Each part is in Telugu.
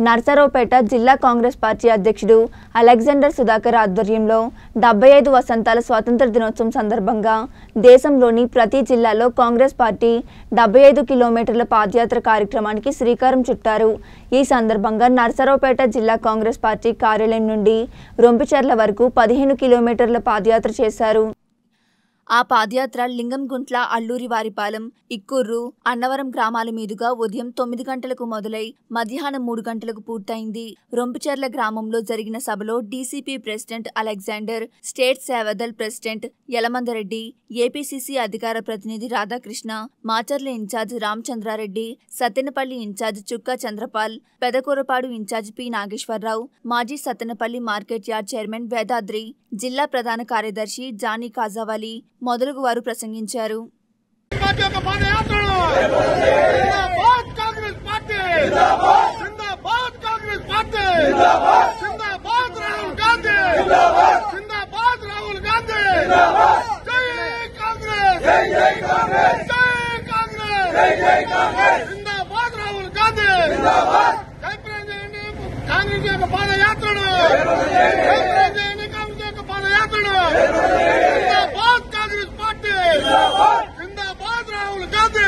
నర్సరావుపేట జిల్లా కాంగ్రెస్ పార్టీ అధ్యక్షుడు అలెగ్జాండర్ సుధాకర్ ఆధ్వర్యంలో డెబ్బై ఐదు వసంతాల స్వాతంత్ర దినోత్సవం సందర్భంగా దేశంలోని ప్రతి జిల్లాలో కాంగ్రెస్ పార్టీ డెబ్బై ఐదు కిలోమీటర్ల పాదయాత్ర కార్యక్రమానికి శ్రీకారం చుట్టారు ఈ సందర్భంగా నర్సరావుపేట జిల్లా కాంగ్రెస్ పార్టీ కార్యాలయం నుండి రొంపిచెర్ల వరకు పదిహేను కిలోమీటర్ల పాదయాత్ర చేశారు ఆ పాదయాత్ర లింగంగుంట్ల అల్లూరి వారిపాలెం ఇక్కూర్రు అన్నవరం గ్రామాల మీదుగా ఉదయం తొమ్మిది గంటలకు మొదలై మధ్యాహ్నం మూడు గంటలకు పూర్తయింది రొంపిచెర్ల గ్రామంలో జరిగిన సభలో DCP president Alexander state Sevadal president Yalamandareddy APCC అధికార ప్రతినిధి Radhakrishna Macherla incharge Ramachandrareddy Sattenapalli incharge Chukka Chandrapal Pedakurapadu incharge P Nageswararao మాజీ Sattenapalli market yard chairman Vedadri జిల్లా ప్రధాన కార్యదర్శి జానీ కాజావాలి మొదలగు వారు ప్రసంగించారు పార్టీ యొక్క పాదయాత్రను జిందాబాద్ కాంగ్రెస్ పార్టీ జిందాబాద్ కాంగ్రెస్ పార్టీ జిందాబాద్ రాహుల్ గాంధీ జిందాబాద్ రాహుల్ గాంధీ జై కాంగ్రెస్ జై జై కాంగ్రెస్ జై కాంగ్రెస్ జై జై కాంగ్రెస్ జిందాబాద్ రాహుల్ గాంధీ జిందాబాద్ జయప్రదం చేయండి కాంగ్రెస్ యొక్క పాదయాత్రను జయప్రదం చేయండి కాంగ్రెస్ యొక్క పాదయాత్రను జిందాబాద్ కాంగ్రెస్ పార్టీ జిందాబాద్ రాహుల్ గాంధీ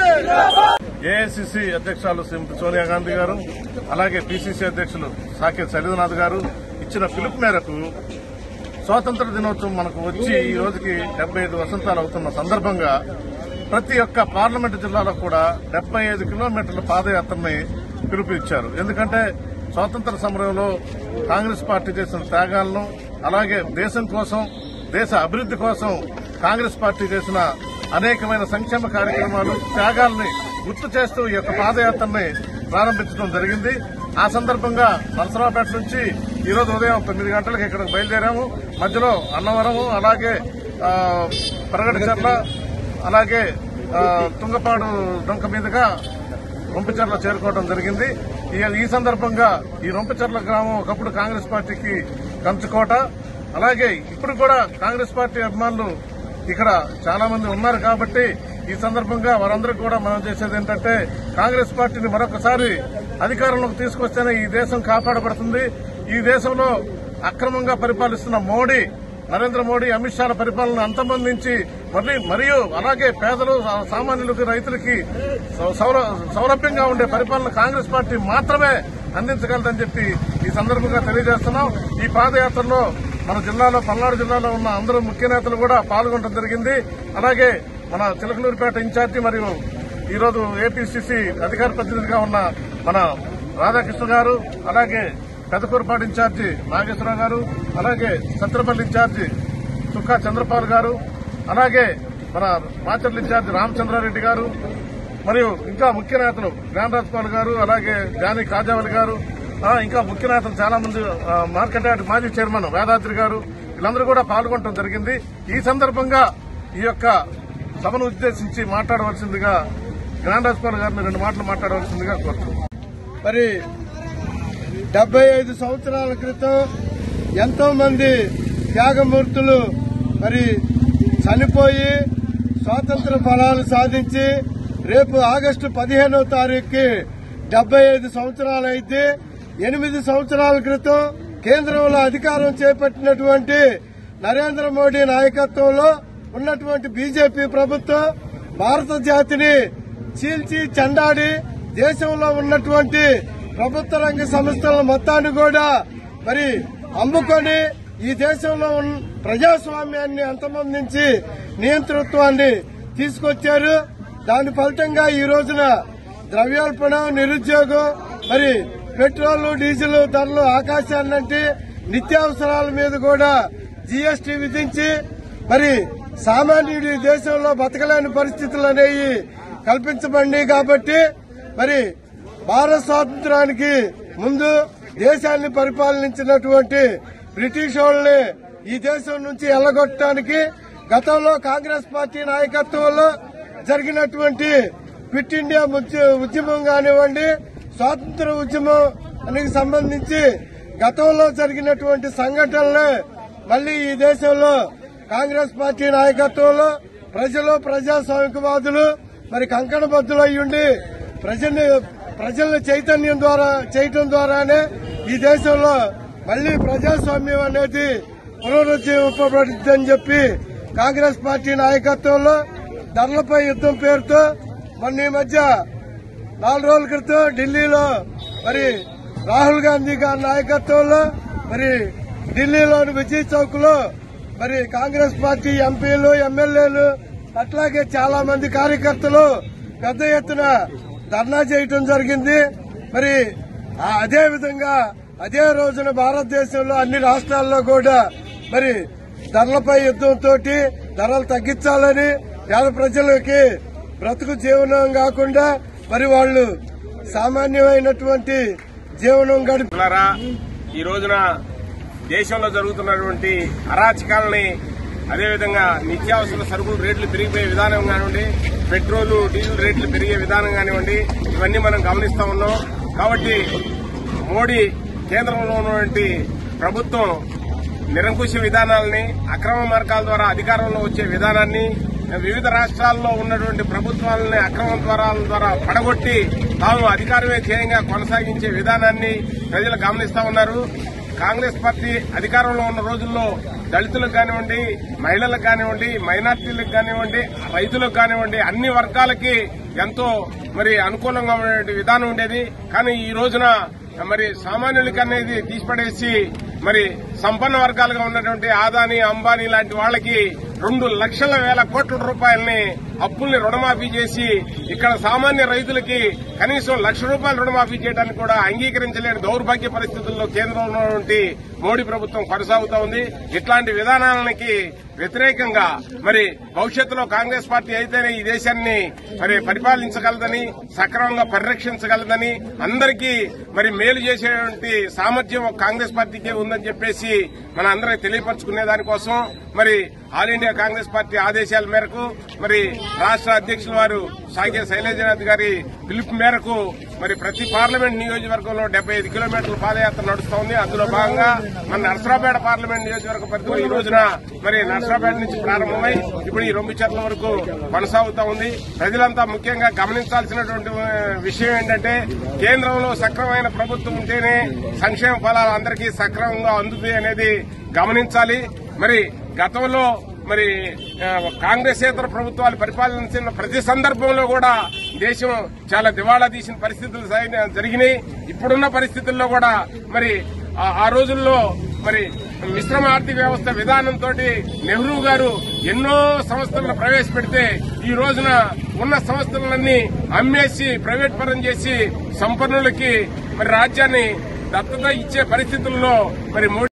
ఏఐసిసి అధ్యక్షురాలు శ్రీమతి సోనియా గాంధీ గారు అలాగే పిసిసి అధ్యక్షులు సాకేత్ సరిదనాథ్ గారు ఇచ్చిన పిలుపు మేరకు స్వాతంత్ర దినోత్సవం మనకు వచ్చి ఈ రోజుకి డెబ్బై ఐదు వసంతాలు అవుతున్న సందర్భంగా ప్రతి ఒక్క పార్లమెంటు జిల్లాలో కూడా డెబ్బై ఐదు కిలోమీటర్ల పాదయాత్రని పిలుపు ఇచ్చారు ఎందుకంటే స్వాతంత్ర సమరంలో కాంగ్రెస్ పార్టీ చేసిన త్యాగాలను అలాగే దేశం కోసం దేశ అభివృద్ది కోసం కాంగ్రెస్ పార్టీ చేసిన అనేకమైన సంక్షేమ కార్యక్రమాలు త్యాగాల్ని గుర్తు చేస్తూ ఈ యొక్క పాదయాత్రని ప్రారంభించడం జరిగింది ఆ సందర్భంగా నరసరావుపేట నుంచి ఈ రోజు ఉదయం తొమ్మిది గంటలకు ఇక్కడికి బయలుదేరాము మధ్యలో అన్నవరము అలాగే ఆ, ప్రగటిచర్ల అలాగే ఆ, తుంగపాడు డొంక మీదుగా రొంపిచర్ల చేరుకోవడం జరిగింది ఈ- ఈ సందర్భంగా ఈ రొంపిచర్ల గ్రామం ఒకప్పుడు కాంగ్రెస్ పార్టీకి కంచుకోట అలాగే ఇప్పుడు కూడా కాంగ్రెస్ పార్టీ అభిమానులు ఇక్కడ చాలా మంది ఉన్నారు కాబట్టి ఈ సందర్భంగా వారందరూ కూడా మనం చేసేది ఏంటంటే కాంగ్రెస్ పార్టీని మరొకసారి అధికారంలోకి తీసుకొస్తేనే ఈ దేశం కాపాడబడుతుంది ఈ దేశంలో అక్రమంగా పరిపాలిస్తున్న మోడీ నరేంద్ర మోడీ అమిత్ షాల పరిపాలన అంతమందించి మళ్ళీ మరియు అలాగే పేదలు సా- సామాన్యులకి రైతులకి సౌ- సౌర- సౌలభ్యంగా ఉండే పరిపాలన కాంగ్రెస్ పార్టీ మాత్రమే అందించగలదని చెప్పి ఈ సందర్భంగా తెలియజేస్తున్నాం ఈ పాదయాత్రలో మన జిల్లాలో పల్నాడు జిల్లాలో ఉన్న అందరూ ముఖ్య నేతలు కూడా పాల్గొనడం జరిగింది అలాగే మన చిలకలూరుపేట ఇన్ఛార్జి మరియు ఈ రోజు ఏపీసీసీ అధికార ప్రతినిధిగా ఉన్న మన రాధాకృష్ణ గారు అలాగే పెదకూరుపాడు ఇన్ఛార్జి నాగేశ్వరరావు గారు అలాగే సత్రపల్లి ఇన్ఛార్జి చుక్కా చంద్రపాల్ గారు అలాగే మన మాచర్ల ఇన్ఛార్జి రామచంద్రారెడ్డి గారు మరియు ఇంకా ముఖ్య నేతలు జ్ఞానరాజ్పాల్ గారు అలాగే జానీ కాజావలి గారు ఆ, ఇంకా ముఖ్య నేతలు చాలా మంది ఆ, మార్కెట్ యార్డ్ మాజీ చైర్మన్ వేదాద్రి గారు వీళ్ళందరూ కూడా పాల్గొనడం జరిగింది ఈ సందర్భంగా ఈ యొక్క సభను ఉద్దేశించి మాట్లాడవలసిందిగా జ్ఞానరాజ్పాల్ గారిని రెండు మాటలు మాట్లాడవలసిందిగా కోరుతున్నాను మరి డెబ్బై ఐదు సంవత్సరాల క్రితం ఎంతో మంది త్యాగమూర్తులు మరి చనిపోయి స్వాతంత్ర ఫలాలు సాధించి రేపు ఆగస్టు పదిహేనవ తారీఖుకి డెబ్బై ఐదు సంవత్సరాలు అయితే ఎనిమిది సంవత్సరాల క్రితం కేంద్రంలో అధికారం చేపట్టినటువంటి నరేంద్ర మోడీ నాయకత్వంలో ఉన్నటువంటి బీజేపీ ప్రభుత్వం భారత జాతిని చీల్చి చెండాడి దేశంలో ఉన్నటువంటి ప్రభుత్వ రంగ సంస్థల మొత్తాన్ని కూడా మరి అమ్ముకొని ఈ దేశంలో ఉన్న ప్రజాస్వామ్యాన్ని అంతమొందించి నియంతృత్వాన్ని తీసుకొచ్చారు దాని ఫలితంగా ఈ రోజున ద్రవ్యోల్బణం నిరుద్యోగం మరి పెట్రోల్ డీజిల్ ధరలు ఆకాశాన్నంటి నిత్యావసరాల మీద కూడా జీఎస్టీ విధించి మరి సామాన్యుడు ఈ దేశంలో బతకలేని పరిస్థితులు అనేవి కల్పించబడి కాబట్టి మరి భారత స్వాతంత్రానికి ముందు దేశాన్ని పరిపాలించినటువంటి బ్రిటిష్ వాళ్ళని ఈ దేశం నుంచి ఎల్లగొట్టడానికి గతంలో కాంగ్రెస్ పార్టీ నాయకత్వంలో జరిగినటువంటి క్విట్ ఇండియా ఉద్య- ఉద్యమం కానివ్వండి స్వాతంత్ర ఉద్యమానికి సంబంధించి గతంలో జరిగినటువంటి సంఘటనలు మళ్లీ ఈ దేశంలో కాంగ్రెస్ పార్టీ నాయకత్వంలో ప్రజలు ప్రజాస్వామికవాదులు మరి కంకణబద్దులయ్యుండి ప్రజల్ని ప్రజల చైతన్యం ద్వారా చేయటం ద్వారానే ఈ దేశంలో మళ్లీ ప్రజాస్వామ్యం అనేది పునరుజ్జీవింపబడుతుందని చెప్పి కాంగ్రెస్ పార్టీ నాయకత్వంలో ధరలపై యుద్దం పేరుతో మొన్న ఈ మధ్య నాలుగు రోజుల క్రితం ఢిల్లీలో మరి రాహుల్ గాంధీ గారి నాయకత్వంలో మరి ఢిల్లీలోని విజయ్ చౌక్ లో మరి కాంగ్రెస్ పార్టీ ఎంపీలు ఎమ్మెల్యేలు అట్లాగే చాలా మంది కార్యకర్తలు పెద్ద ఎత్తున ధర్నా చేయటం జరిగింది మరి ఆ అదే విధంగా అదే రోజున భారతదేశంలో అన్ని రాష్ట్రాల్లో కూడా మరి ధరలపై యుద్ధంతో ధరలు తగ్గించాలని పేద ప్రజలకి బ్రతుకు జీవనం కాకుండా మరి వాళ్ళు సామాన్యమైనటువంటి జీవనం గడిపి మిత్రులారా ఈ రోజున దేశంలో జరుగుతున్నటువంటి అరాచకాలని అదేవిధంగా నిత్యావసర సరుకులు రేట్లు పెరిగిపోయే విధానం కానివ్వండి పెట్రోల్ డీజిల్ రేట్లు పెరిగే విధానం కానివ్వండి ఇవన్నీ మనం గమనిస్తా ఉన్నాం కాబట్టి మోడీ కేంద్రంలో ఉన్నటువంటి ప్రభుత్వం నిరంకుశ విధానాలని అక్రమ మార్గాల ద్వారా అధికారంలో వచ్చే విధానాన్ని వివిధ రాష్ట్రాల్లో ఉన్నటువంటి ప్రభుత్వాలని అక్రమ ద్వారాల ద్వారా పడగొట్టి తాము అధికారమే ధ్యేయంగా కొనసాగించే విధానాన్ని ప్రజలు గమనిస్తా ఉన్నారు కాంగ్రెస్ పార్టీ అధికారంలో ఉన్న రోజుల్లో దళితులకు కానివ్వండి మహిళలకు కానివ్వండి మైనార్టీలకు కానివ్వండి రైతులకు కానివ్వండి అన్ని వర్గాలకి ఎంతో మరి అనుకూలంగా ఉండే విధానం ఉండేది కానీ ఈ రోజున మరి సామాన్యులకి అనేది తీసిపడేసి మరి సంపన్న వర్గాలుగా ఉన్నటువంటి ఆదాని అంబానీ లాంటి వాళ్ళకి రెండు లక్షల వేల కోట్ల రూపాయలని అప్పుల్ని రుణమాఫీ చేసి ఇక్కడ సామాన్య రైతులకి కనీసం లక్ష రూపాయలు రుణమాఫీ చేయడానికి కూడా అంగీకరించలేని దౌర్భాగ్య పరిస్థితుల్లో కేంద్రంలో ఉన్నటువంటి మోడీ ప్రభుత్వం కొనసాగుతా ఉంది ఇట్లాంటి విధానాలకి వ్యతిరేకంగా మరి భవిష్యత్తులో కాంగ్రెస్ పార్టీ అయితేనే ఈ దేశాన్ని మరి పరిపాలించగలదని సక్రమంగా పరిరక్షించగలదని అందరికీ మరి మేలు చేసేటువంటి సామర్థ్యం కాంగ్రెస్ పార్టీకే ఉందని చెప్పేసి మన అందరికి తెలియపరచుకునే దానికోసం మరి ఆల్ ఇండియా కాంగ్రెస్ పార్టీ ఆదేశాల మేరకు మరి రాష్ట్ర అధ్యక్షుల వారు సాగే శైలజనాథ్ గారి పిలుపు మేరకు మరి ప్రతి పార్లమెంట్ నియోజకవర్గంలో డెబ్బై ఐదు కిలోమీటర్ల పాదయాత్ర నడుస్తోంది అందులో భాగంగా మన నర్సరాపేట పార్లమెంట్ నియోజకవర్గ పరిధిలో ఈ రోజున మరి నర్సరాపేట నుంచి ప్రారంభమై ఇప్పుడు ఈ రెండు చెట్ల వరకు కొనసాగుతా ఉంది ప్రజలంతా ముఖ్యంగా గమనించాల్సినటువంటి ఆ, విషయం ఏంటంటే కేంద్రంలో సక్రమమైన ప్రభుత్వం ఉంటేనే సంక్షేమ ఫలాలు అందరికీ సక్రమంగా అందుతాయి అనేది గమనించాలి మరి గతంలో మరి ఆ, కాంగ్రెసేతర ప్రభుత్వాలు పరిపాలించిన ప్రతి సందర్భంలో కూడా దేశం చాలా దివాళా తీసిన పరిస్థితులు సై- జరిగినాయి ఇప్పుడున్న పరిస్థితుల్లో కూడా మరి ఆ- ఆ రోజుల్లో మరి మిశ్రమ ఆర్థిక వ్యవస్థ విధానంతో నెహ్రూ గారు ఎన్నో సంస్థలను ప్రవేశపెడితే ఈ రోజున ఉన్న సంస్థలన్నీ అమ్మేసి ప్రైవేట్ పరం చేసి సంపన్నులకి మరి రాజ్యాన్ని దత్తత ఇచ్చే పరిస్థితుల్లో మరి మోడీ